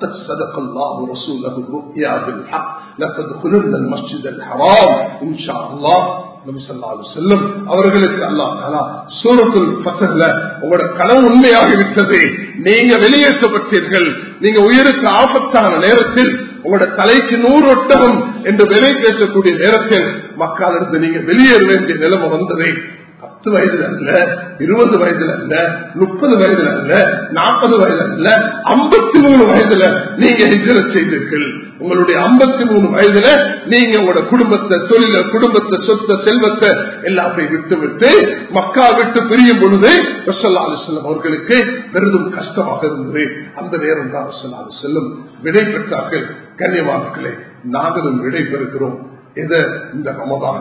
அவர்களுக்கு அல்லா சூரத்துல் பத்தல்ல உங்களோட கனவு உண்மையாகிவிட்டது நீங்க வெளியேற்றப்பட்டீர்கள் நீங்க உயிருக்கு ஆபத்தான நேரத்தில் உங்களோட தலைக்கு நூறு ஒட்டகம் என்று விலை பேசக்கூடிய நேரத்தில் மக்களிருந்து நீங்க வெளியேற வேண்டிய நிலைமை வந்ததை பத்து வயதுல அல்ல இருபது வயதுல அல்ல முப்பது வயதுல அல்ல நாற்பது வயதுல அல்ல ஐம்பத்தி மூணு வயதுல நீங்க ஹிஜர செய்தீர்கள் உங்களுடைய ஐம்பத்தி மூணு வயதுல நீங்க உங்களோட குடும்பத்தை தொழில குடும்பத்தை சொத்த செல்வத்தை எல்லாத்தையும் விட்டு விட்டு மக்கா விட்டு பிரியும் பொழுது ரசல்லா அலிஸ்லாம் அவர்களுக்கு பெரிதும் கஷ்டமாக இருந்தது அந்த நேரம் தான் ரசல்லா செல்லும் விடை பெற்றார்கள் கண்ணியமானங்களே நாங்களும் விடை பெறுகிறோம் எதை இந்த ரமதான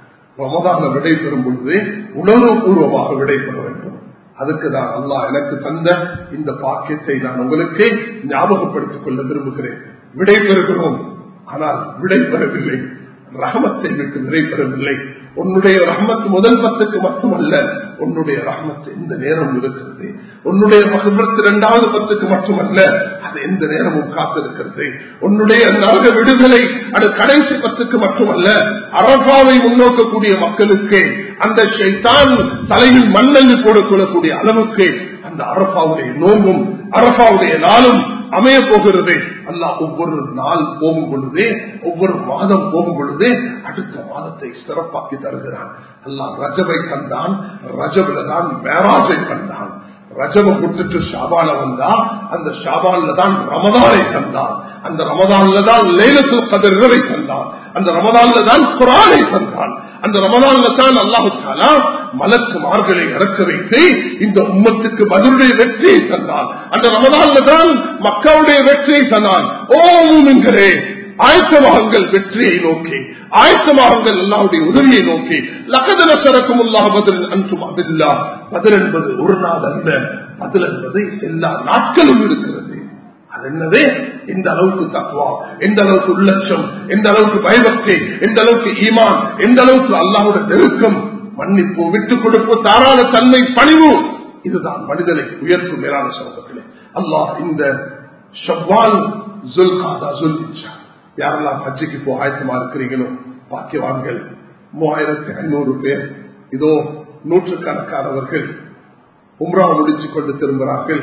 ரமதான விடை பெறும் பொழுது உணர்வுபூர்வமாக விடை பெற வேண்டும் அதுக்கு தான் அல்லாஹ் எனக்கு தந்த இந்த பாக்கியத்தை நான் உங்களுக்கு ஞாபகப்படுத்திக் கொள்ள விரும்புகிறேன் விடை பெறுகிறோம் ஆனால் விடை பெறவில்லை ரஹமத்தை விட்டு விடை பெறவில்லை உன்னுடைய ரஹமத் முதல் பத்துக்கு மட்டுமல்ல உன்னுடைய ரஹமத் எந்த நேரம் இருக்கிறது உன்னுடைய மகபத்து இரண்டாவது பத்துக்கு மட்டுமல்ல அது எந்த நேரமும் காத்திருக்கிறது உன்னுடைய நரக விடுதலை அது கடைசி பத்துக்கு மட்டுமல்ல அரபாவை முன்னோக்கக்கூடிய மக்களுக்கு அந்த ஷைத்தான் தலையில் மண்ணல்லி போடக்கூடக்கூடிய அளவுக்கு அந்த அரபாவுடைய நோம்பும் அரபாவுடைய நாளும் அமைய போகிறது அல்லா ஒவ்வொரு நாள் போகும் பொழுதே ஒவ்வொரு மாதம் போகும் பொழுதே அடுத்த மாதத்தை சிறப்பாக்கி தருகிறான் அல்லா ரஜவை கண்டான் ரஜவில தான் மேராஜை கண்டான் ரஜவ விட்டுட்டு ஷாபால வந்தா அந்த ஷாபான்ல தான் ரமதானை தந்தான் அந்த ரமதான்ல தான் லேலத்து கதிர்களை தந்தான் அந்த ரமதான்ல தான் குரானை தந்தான் அந்த ரமதான்ல தான் அல்லாஹாலா மலக்கு மார்களை இறக்க வைத்து இந்த உம்மத்துக்கு பதிலுடைய வெற்றியை தந்தான் அந்த ரமதான்ல தான் மக்களுடைய வெற்றியை தந்தான் ஓம் என்கிறே ஆயத்தமாகங்கள் வெற்றியை நோக்கி ஆயத்தமாகங்கள் அல்லாவுடைய உதவியை நோக்கி லகதன சரக்கும் அல்லாஹ் பதில் அன்பும் அதில்லா பதில் என்பது ஒரு நாள் அல்ல பதில் என்பது எல்லா நாட்களும் இருக்கிறது அது என்னது எந்த அளவுக்கு தக்குவா எந்த அளவுக்கு உள்ளட்சம் எந்த அளவுக்கு பயபக்தி எந்த அளவுக்கு ஈமான் எந்த அளவுக்கு அல்லாவோட நெருக்கம் மன்னிப்பு விட்டுக் கொடுப்பு தாராள தன்மை பணிவு இதுதான் மனிதனை உயர்த்தும் மேலான சமூகத்திலே அல்லாஹ் இந்த ஷவ்வால் ஜுல்காதா ஜுல்ஹிஜா யாரெல்லாம் ஹஜ்ஜுக்கு போ ஆயத்தமா இருக்கிறீங்களோ பாக்கியவான்கள் மூவாயிரத்தி ஐநூறு பேர் இதோ நூற்றுக்கணக்கானவர்கள் உம்ரா முடிச்சுக் கொண்டு திரும்புகிறார்கள்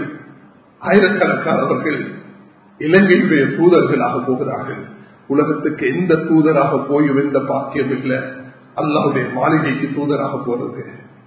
ஆயிரக்கணக்கானவர்கள் இலங்கையுடைய தூதர்களாக போகிறார்கள் உலகத்துக்கு எந்த தூதராக போயும் எந்த பாக்கியம் இல்லை அல்லாவுடைய மாளிகைக்கு தூதராக போறது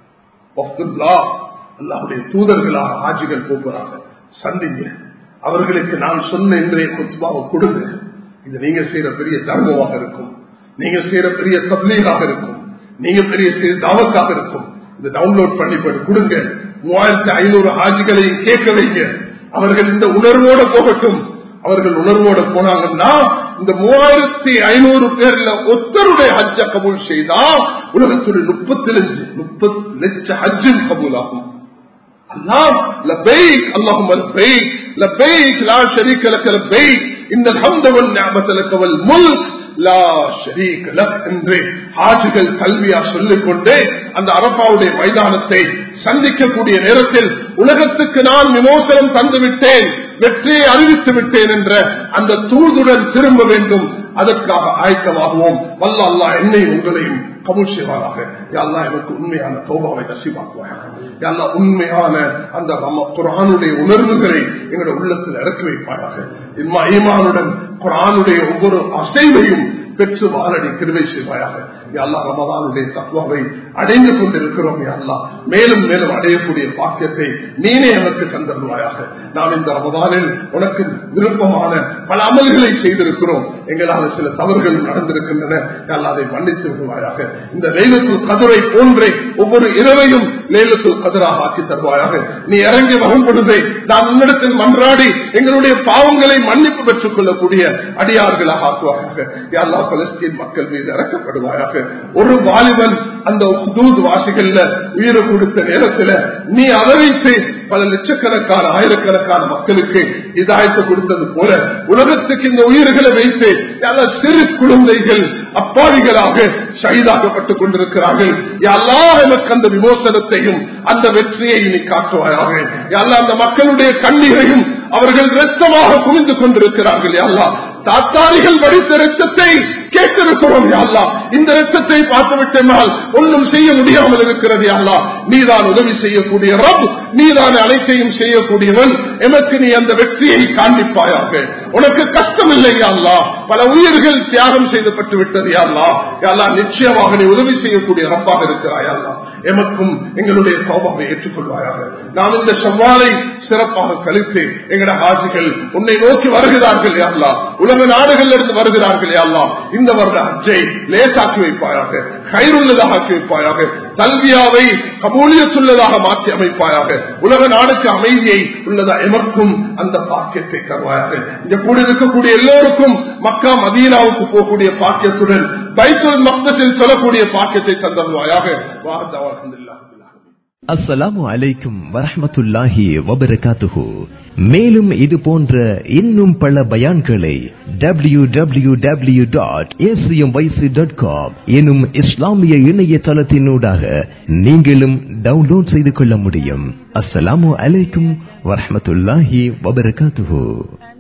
அல்லாவுடைய தூதர்களாக ஆட்சிகள் போகிறார்கள் சந்திங்க அவர்களுக்கு நான் சொன்ன இன்றைய குத்துபாவை கொடுங்க இது நீங்க செய்யற பெரிய தர்மமாக இருக்கும் நீங்க செய்யற பெரிய தப்லீகாக இருக்கும் நீங்க பெரிய செய்த தாவத்தாக இருக்கும் இதை டவுன்லோட் பண்ணி கொடுங்க மூவாயிரத்தி ஐநூறு ஆஜிகளையும் கேட்க வைங்க அவர்கள் இந்த உணர்வோட போகட்டும் அவர்கள் உணர்வோட போனாங்கன்னா இந்த மூவாயிரத்தி ஐநூறு பேர்ல ஒத்தருடைய ஹஜ்ஜ கபூல் செய்தா உலகத்துடைய முப்பத்தி லட்சம் முப்பத்தி லட்சம் ஹஜ்ஜும் கபூல் ஆகும் அல்லாம் லபைக் அல்லாஹும் லபைக் லபைக் லா ஷரீக லக லபைக் இந்த الحمد والنعمة لك والملك லா ஷரீக் லக் என்று ஹாஜிகள் கல்வியா சொல்லிக் கொண்டே அந்த அரபாவுடைய மைதானத்தை சந்திக்கக்கூடிய நேரத்தில் உலகத்துக்கு நான் விமோசனம் தந்து விட்டேன் வெற்றியை அறிவித்து விட்டேன் என்ற அந்த தூதுடன் திரும்ப வேண்டும் அதற்காக ஆயத்தமாகுவோம் வல்ல அல்லா என்னையும் உங்களையும் கபூல் செய்வாராக யாழ்லா எனக்கு உண்மையான தோபாவை நசிவாக்குவாயாக யாழ்லா உண்மையான அந்த குரானுடைய உணர்வுகளை எங்களுடைய உள்ளத்தில் இறக்கி வைப்பாராக இம்மா ஈமானுடன் குரானுடைய ஒவ்வொரு அசைவையும் பெற்று வாழடி கிருவை செய்வாயாக யாழ்லா ரமதானுடைய தத்துவாவை அடைந்து கொண்டிருக்கிறோம் யாழ்லா மேலும் மேலும் அடையக்கூடிய பாக்கியத்தை நீனே எனக்கு தந்தருவாயாக நாம் இந்த ரமதானில் உனக்கு விருப்பமான பல அமல்களை செய்திருக்கிறோம் எங்களால் சில தவறுகள் நடந்திருக்கின்றன யாழ்லா அதை மன்னித்து விடுவாயாக இந்த லேலத்துள் கதிரை போன்றே ஒவ்வொரு இரவையும் லேலத்துள் கதிராக ஆக்கி தருவாயாக நீ இறங்கி வரும் பொழுதே நாம் உன்னிடத்தில் மன்றாடி எங்களுடைய பாவங்களை மன்னிப்பு பெற்றுக் கொள்ளக்கூடிய அடியார்களாக ஆக்குவாயாக யாழ்லா பலஸ்தீன் மக்கள் மீது இறக்கப்படுவாயாக ஒரு வாலிபன் அந்த ஹுதூத் வாசிகள்ல உயிரை கொடுத்த நேரத்துல நீ அதை வைத்து பல லட்சக்கணக்கான ஆயிரக்கணக்கான மக்களுக்கு இதாயத்தை கொடுத்தது போல உலகத்துக்கு இந்த உயிர்களை வைத்து சிறு குழந்தைகள் அப்பாவிகளாக ஷைதாக்கப்பட்டுக் கொண்டிருக்கிறார்கள் எல்லா எனக்கு அந்த விமோசனத்தையும் அந்த வெற்றியை நீ காட்டுவாயாக எல்லா அந்த மக்களுடைய கண்ணீரையும் அவர்கள் ரத்தமாக குவிந்து கொண்டிருக்கிறார்கள் எல்லா தாத்தாரிகள் வடித்த ரத்தத்தை கேட்டிருக்கிறோம் யாழ்லா இந்த ரத்தத்தை பார்த்து விட்டனால் ஒன்றும் செய்ய முடியாமல் இருக்கிறது யாழ்லா நீதான் உதவி செய்யக்கூடிய ரப் நீதான் அனைத்தையும் செய்யக்கூடியவன் எனக்கு நீ அந்த வெற்றியை காண்பிப்பாயாக உனக்கு கஷ்டம் இல்லை யாழ்லா பல உயிர்கள் தியாகம் செய்யப்பட்டு விட்டது யாழ்லா யாழ்லா நிச்சயமாக நீ உதவி செய்யக்கூடிய ரப்பாக இருக்கிறாய் யாழ்லா எமக்கும் எங்களுடைய சௌபாவை ஏற்றுக்கொள்வாயாக நாம் இந்த செவ்வாலை சிறப்பாக கழித்து எங்கட ஆட்சிகள் உன்னை நோக்கி வருகிறார்கள் யாழ்லா உலக நாடுகள் இருந்து வருகிறார்கள் யாழ்லா இந்த வருட அஜை லேசாக்கி வைப்பாயாக கயிறுள்ளதாக ஆக்கி வைப்பாயாக கல்வியாவை கபூலியத்துள்ளதாக மாற்றி அமைப்பாயாக உலக நாடுக்கு அமைதியை உள்ளதா எமக்கும் அந்த பாக்கியத்தை தருவாயாக இங்க கூட இருக்கக்கூடிய எல்லோருக்கும் மக்கா மதீனாவுக்கு போகக்கூடிய பாக்கியத்துடன் பைத்துல் மக்தத்தில் சொல்லக்கூடிய பாக்கியத்தை தந்தருவாயாக வாழ்ந்தவர்கள் அஸ்ஸலாமு அலைக்கும் வரஹ்மத்துல்லாஹி வபரகாத்துஹு மேலும் இது போன்ற இன்னும் பல பயான்களை W W W dot dot com எனும் இஸ்லாமிய இணையதளத்தினூடாக நீங்களும் டவுன்லோட் செய்து கொள்ள முடியும் அஸ்ஸலாமு அலைக்கும் வரஹ்மத்துல்லாஹி வபரகாத்துஹு